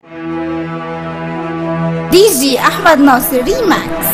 دي جي احمد ناصر ريماكس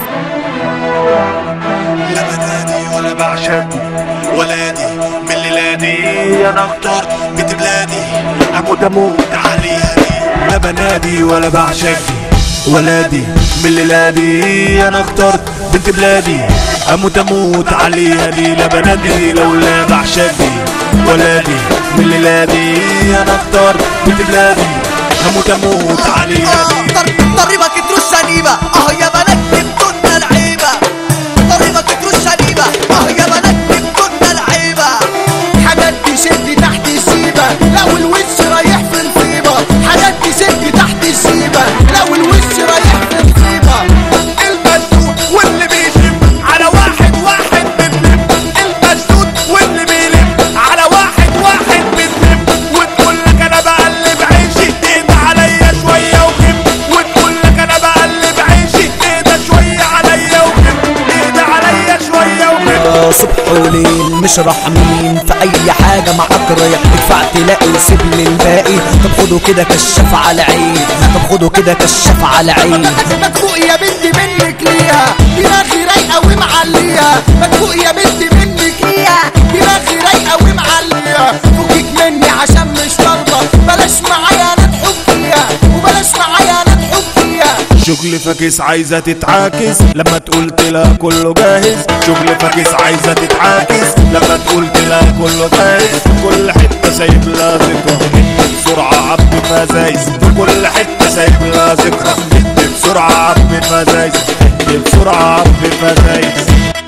لا بنادي ولا بعشقكم ولادي من ليلادي انا اخترت بنت بلادي اموت اموت عليها دي لا بنادي ولا بعشقكم ولادي من ليلادي انا اخترت بنت بلادي اموت اموت عليها دي لا بنادي لولا بعشقكم ولادي من ليلادي انا اخترت بنت بلادي اموت اموت عليها دي طريقك ترش شنيبة اه يا بنات جبتونا العيبة طريقك ترش شنيبة اه يا بنات جبتونا العيبة حاجات تشد تحت السيبة لو الوش رايح في الفيبة حاجات تشد تحت السيبة لو الوش رايح في الفيبة المسدود واللي بيلم على واحد واحد بنلم المسدود واللي بيلم على واحد واحد بنلم وتقول لك انا بقلب عيشي اهدى عليا شويه وكم وتقول لك انا بقلب عيشي اهدى شويه عليا وكم اهدى عليا شويه وكم صبح وليل مش رحمين في اي حاجة معاك رايح تدفع تلاقي سيب لي الباقي طب خده كده كشاف على عين طب خده كده كشاف على عين مدفوق يا بنتي منك ليها دماغي رايقة ومعليها مدفوق يا بنتي منك ليها دماغي رايقة ومعليها فكك مني عشان مش طالبة بلاش معايا انا تحكيها وبلاش معايا انا تحكيها شغل فاكس عايزة تتعاكس لما تقولت لها كله جاهز شغل فاكس عايزة تتعاكس لما تقولت لها كله جاهز في كل حتة سايب لها ذكرى ادي بسرعة عبي مزايز في كل حتة سايب لها ذكرى ادي بسرعة عبي مزايز ادي بسرعة عبي مزايز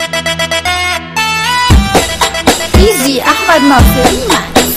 دي جي احمد ناصر ريماكس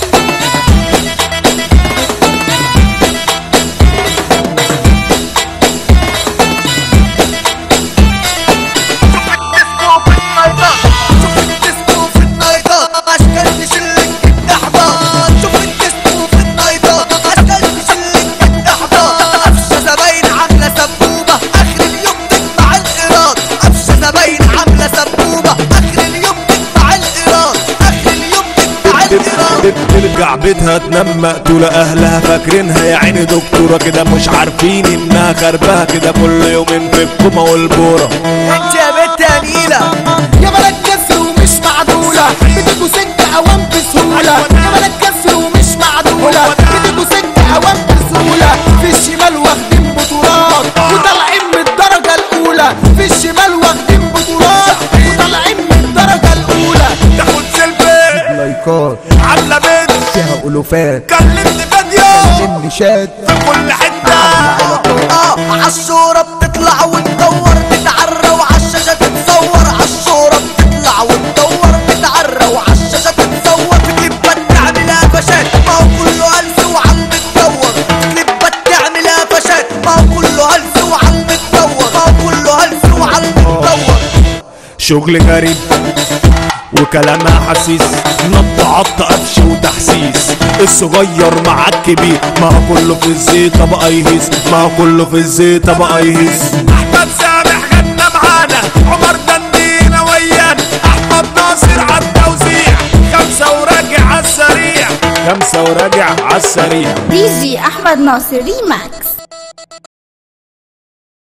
شوف الديسكو في النايتات اشكال تشلك الاحباط شوف الديسكو في النايتات اشكال تشلك الاحباط قفشه زباين عامله سبوبه اخر اليوم تجمع الايراد قفشه زباين عامله سبوبه اخر اليوم تجمع الايراد اخر اليوم تجمع الايراد ترجع بيتها تنام مقتولة أهلها فاكرينها يا عيني دكتورة كده مش عارفين إنها خربها كده كل يومين في الكومة والبورة انت يا بنت يا نيله يا بلد كسر ومش معدولة بتجوا سكة أوام بسهولة يا بلد كسر ومش معدولة بتجوا سكة أوام بسهولة في الشمال واخدين بطولات وطالعين من الدرجة الأولى في الشمال واخدين بطولات وطالعين من الدرجة الأولى تاخد سيلفي لايكات عاملة بنت فيها ألوفات كلمت فيديو مني شات في كل حتة اه عالشورة بتطلع وتدور تتعرى وعالشاشة تتصور عالشورة بتطلع وتدور تتعرى وعالشاشة تتصور في كليبات تعملها فشات ما هو كله هلس وعلى المتدور في كليبات تعملها فشات ما هو كله هلس وعلى المتدور ما هو كله هلس وعلى المتدور شغل غريب وكلامها حسيس نط عط قفش وتحسيس الصغير مع الكبير ما هو كله في الزيت بقى يهيس ما هو كله في الزيت بقى يهيس احمد سامح غنى معانا عمر دندينا ويانا احمد ناصر عالتوزيع خمسة وراجع عالسريع خمسة وراجع عالسريع دي جي احمد ناصر ريماكس